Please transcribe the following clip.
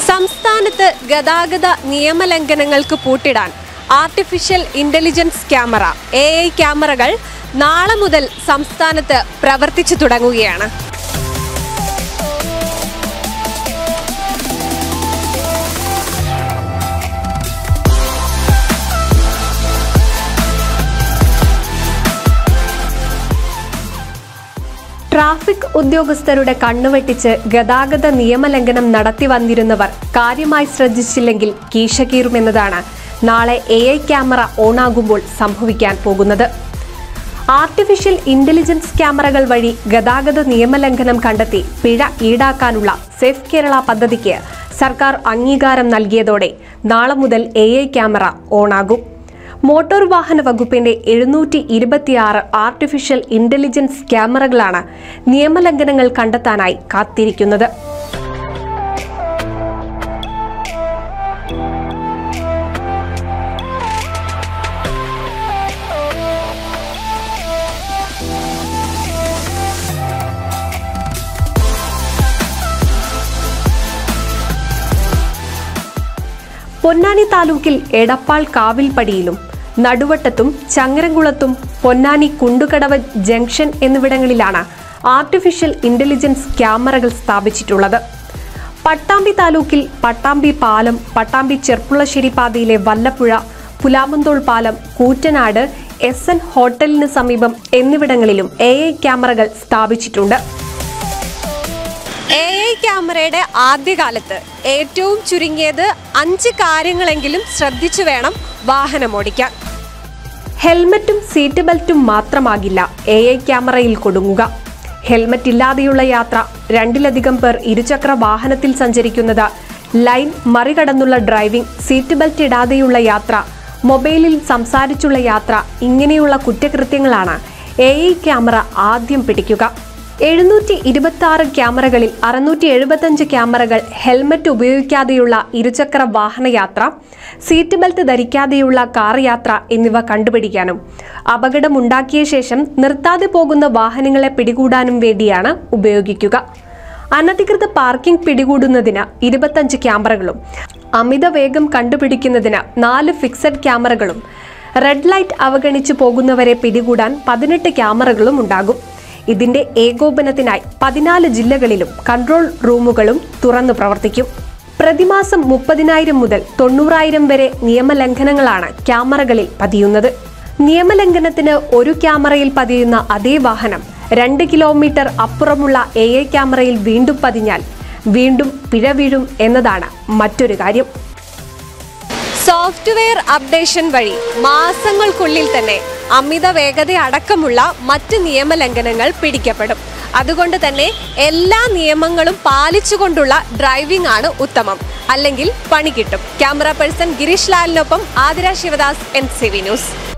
സംസ്ഥാനത്ത് ഗതാഗത നിയമലംഘനങ്ങൾക്ക് പൂട്ടിടാൻ artificial intelligence camera A I ക്യാമറകൾ നാളെ മുതൽ സംസ്ഥാനത്ത് പ്രവർത്തിച്ചു തുടങ്ങുകയാണ് ട്രാഫിക് ഉദ്യോഗസ്ഥരുടെ കണ്ണുവെട്ടിച്ച് ഗതാഗത നിയമലംഘനം നടത്തി വന്നിരുന്നവർ കാര്യമായി ശ്രദ്ധിച്ചില്ലെങ്കിൽ കീശകീറുമെന്നതാണ് നാളെ എ ഐ ക്യാമറ ഓണാകുമ്പോൾ സംഭവിക്കാൻ പോകുന്നത് ആർട്ടിഫിഷ്യൽ ഇന്റലിജൻസ് ക്യാമറകൾ വഴി ഗതാഗത നിയമലംഘനം കണ്ടെത്തി പിഴ ഈടാക്കാനുള്ള സേഫ് കേരള പദ്ധതിക്ക് സർക്കാർ അംഗീകാരം നൽകിയതോടെ നാളെ മുതൽ എ ഐ ക്യാമറ ഓണാകും മോട്ടോർ വാഹന വകുപ്പിന്റെ എഴുന്നൂറ്റി ഇരുപത്തിയാറ് ആർട്ടിഫിഷ്യൽ ഇന്റലിജൻസ് ക്യാമറകളാണ് നിയമലംഘനങ്ങൾ കണ്ടെത്താനായി കാത്തിരിക്കുന്നത് പൊന്നാനി താലൂക്കിൽ എടപ്പാൾ കാവിൽപ്പടിയിലും നടുവട്ടത്തും ചങ്ങരംകുളത്തും പൊന്നാനി കുണ്ടുകടവ് ജംഗ്ഷൻ എന്നിവിടങ്ങളിലാണ് ആർട്ടിഫിഷ്യൽ ഇന്റലിജൻസ് ക്യാമറകൾ സ്ഥാപിച്ചിട്ടുള്ളത് പട്ടാമ്പി താലൂക്കിൽ പട്ടാമ്പി പാലം പട്ടാമ്പി ചെർപ്പുളശ്ശേരി പാതയിലെ വല്ലപ്പുഴ പുലാമന്തോൾ പാലം കൂറ്റനാട് എസ് എൻ ഹോട്ടലിന് സമീപം എന്നിവിടങ്ങളിലും എ ഐ ക്യാമറകൾ സ്ഥാപിച്ചിട്ടുണ്ട് എ ഐ ക്യാമറയുടെ ആദ്യകാലത്ത് ഏറ്റവും ചുരുങ്ങിയത് അഞ്ച് കാര്യങ്ങളെങ്കിലും ശ്രദ്ധിച്ചു വേണം വാഹനമോടിക്കാൻ ഹെൽമറ്റും സീറ്റ് ബെൽറ്റും മാത്രമാകില്ല എ ഐ ക്യാമറയിൽ കൊടുങ്ങുക ഹെൽമറ്റ് ഇല്ലാതെയുള്ള യാത്ര രണ്ടിലധികം പേർ ഇരുചക്ര വാഹനത്തിൽ സഞ്ചരിക്കുന്നത് ലൈൻ മറികടന്നുള്ള ഡ്രൈവിംഗ് സീറ്റ് ബെൽറ്റ് ഇടാതെയുള്ള യാത്ര മൊബൈലിൽ സംസാരിച്ചുള്ള യാത്ര ഇങ്ങനെയുള്ള കുറ്റകൃത്യങ്ങളാണ് എ ഐ ക്യാമറ ആദ്യം പിടിക്കുക എഴുന്നൂറ്റി ഇരുപത്തി ആറ് ക്യാമറകളിൽ അറുന്നൂറ്റി എഴുപത്തഞ്ച് ക്യാമറകൾ ഹെൽമറ്റ് ഉപയോഗിക്കാതെയുള്ള ഇരുചക്ര വാഹനയാത്ര സീറ്റ് ബെൽറ്റ് ധരിക്കാതെയുള്ള കാർ യാത്ര എന്നിവ കണ്ടുപിടിക്കാനും അപകടമുണ്ടാക്കിയ ശേഷം നിർത്താതെ പോകുന്ന വാഹനങ്ങളെ പിടികൂടാനും വേണ്ടിയാണ് ഉപയോഗിക്കുക അനധികൃത പാർക്കിംഗ് പിടികൂടുന്നതിന് ഇരുപത്തഞ്ച് ക്യാമറകളും അമിത വേഗം കണ്ടുപിടിക്കുന്നതിന് നാല് ഫിക്സഡ് ക്യാമറകളും റെഡ് ലൈറ്റ് അവഗണിച്ചു പോകുന്നവരെ പിടികൂടാൻ പതിനെട്ട് ക്യാമറകളും ഉണ്ടാകും ഇതിന്റെ ഏകോപനത്തിനായി പതിനാല് ജില്ലകളിലും കൺട്രോൾ റൂമുകളും തുറന്നു പ്രവർത്തിക്കും പ്രതിമാസം മുപ്പതിനായിരം മുതൽ തൊണ്ണൂറായിരം വരെ നിയമലംഘനങ്ങളാണ് ക്യാമറകളിൽ പതിയുന്നത് നിയമലംഘനത്തിന് ഒരു ക്യാമറയിൽ പതിയുന്ന അതേ വാഹനം രണ്ട് കിലോമീറ്റർ അപ്പുറമുള്ള എ ഐ ക്യാമറയിൽ വീണ്ടും പതിഞ്ഞാൽ വീണ്ടും പിഴ വീഴും എന്നതാണ് മറ്റൊരു കാര്യം സോഫ്റ്റ്വെയർ അപ്ഡേഷൻ വഴി മാസങ്ങൾക്കുള്ളിൽ തന്നെ അമിത വേഗത അടക്കമുള്ള മറ്റ് നിയമലംഘനങ്ങൾ പിടിക്കപ്പെടും അതുകൊണ്ട് തന്നെ എല്ലാ നിയമങ്ങളും പാലിച്ചുകൊണ്ടുള്ള ഡ്രൈവിംഗ് ആണ് ഉത്തമം അല്ലെങ്കിൽ പണി കിട്ടും ക്യാമറ പേഴ്സൺ ഗിരീഷ് ലാലിനൊപ്പം Athira Sivadas N C V news